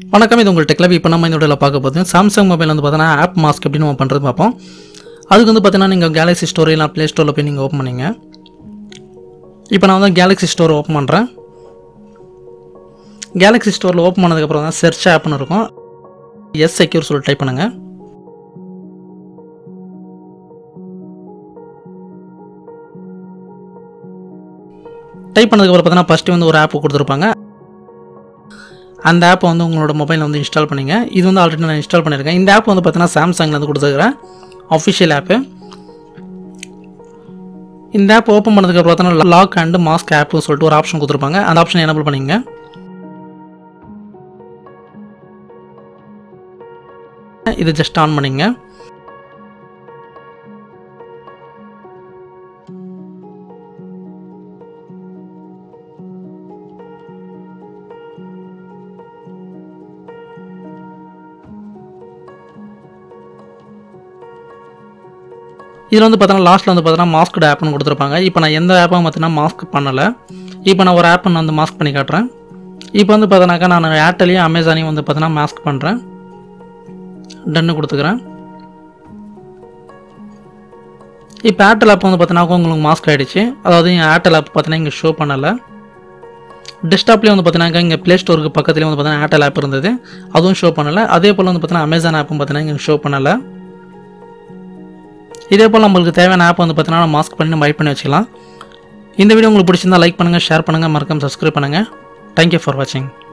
வணக்கம் இது உங்கள் டெக்லவி இப்போ நம்ம இந்த வீடியோவில் பார்க்க போகுது சாம்சங் மொபைல் வந்து பார்த்தீங்கன்னா ஆப் மாஸ்க் எப்படி நம்ம பண்ணுறது பார்ப்போம் அதுக்கு வந்து பார்த்தீங்கன்னா நீங்கள் கேலக்ஸி ஸ்டோர் இல்லை ப்ளே ஸ்டோரில் போய் நீங்கள் ஓப்பன் பண்ணீங்க இப்போ நான் வந்து கேலக்ஸி ஸ்டோர் ஓப்பன் பண்ணுறேன் கேலக்ஸி ஸ்டோரில் ஓப்பன் பண்ணதுக்கப்புறம் தான் செர்ச் ஆப்னு இருக்கும் எஸ் செக்யூர் சொல்லி டைப் பண்ணுங்கள் டைப் பண்ணதுக்கப்புறம் பார்த்தீங்கன்னா ஃபஸ்ட்டு வந்து ஒரு ஆப் கொடுத்துருப்பாங்க அந்த ஆப்பை வந்து உங்களோட மொபைலில் வந்து இன்ஸ்டால் பண்ணிங்க இது வந்து ஆல்ரெடி நான் இன்ஸ்டால் பண்ணியிருக்கேன் இந்த ஆப் வந்து பார்த்தீங்கன்னா சாம்சங்கில் வந்து கொடுத்துருக்குறேன் அஃபிஷியல் ஆப்பு இந்த ஆப் ஓப்பன் பண்ணதுக்கு பார்த்தீங்கன்னா லாக் அண்ட் மாஸ்க் ஆப்னு சொல்லிட்டு ஒரு ஆப்ஷன் கொடுத்துருப்பாங்க அந்த ஆப்ஷனை எனபிள் பண்ணிங்க இது ஜஸ்ட் ஆன் பண்ணிங்க இதில் வந்து பார்த்தோன்னா லாஸ்ட்டில் வந்து பார்த்தோன்னா மாஸ்க்டு ஆப்னு கொடுத்துருப்பாங்க இப்போ நான் எந்த ஆப்பும் பார்த்தீங்கன்னா மாஸ்க் பண்ணலை இப்போ நான் ஒரு ஆப் நான் வந்து மாஸ்க் பண்ணி காட்டுறேன் இப்போ வந்து பார்த்தோன்னாக்கா நான் ஏர்டெல்லையும் அமேசானையும் வந்து பார்த்தோன்னா மாஸ்க் பண்ணுறேன் டன்னு கொடுத்துக்கிறேன் இப்போ ஏர்டெல் ஆப் வந்து பார்த்தீங்கன்னா உங்களுக்கு மாஸ்க் ஆகிடுச்சு அதாவது ஏர்டெல் ஆப் பார்த்தீங்கன்னா இங்கே ஷோ பண்ணலை டெஸ்க்டாப்லேயே வந்து பார்த்தீங்கன்னா இங்கே ப்ளே ஸ்டோருக்கு பக்கத்துலேயே வந்து பார்த்தீங்கன்னா ஏர்டெல் ஆப் இருந்தது அதுவும் ஷோ பண்ணலை அதே போல் வந்து பார்த்தீங்கன்னா அமேசான் ஆப்பும் பார்த்தீங்கன்னா இங்கே ஷோ பண்ணலை இதே போல் நம்மளுக்கு தேவையான ஆப் வந்து பார்த்தீங்கன்னா மாஸ்க் பண்ணி பை பண்ணி வச்சுக்கலாம் இந்த வீடியோ உங்களுக்கு பிடிச்சிருந்தா லைக் பண்ணுங்கள் ஷேர் பண்ணுங்கள் மறக்காம சப்ஸ்கிரைப் பண்ணுங்கள் தேங்க்யூ ஃபார் வாட்சிங்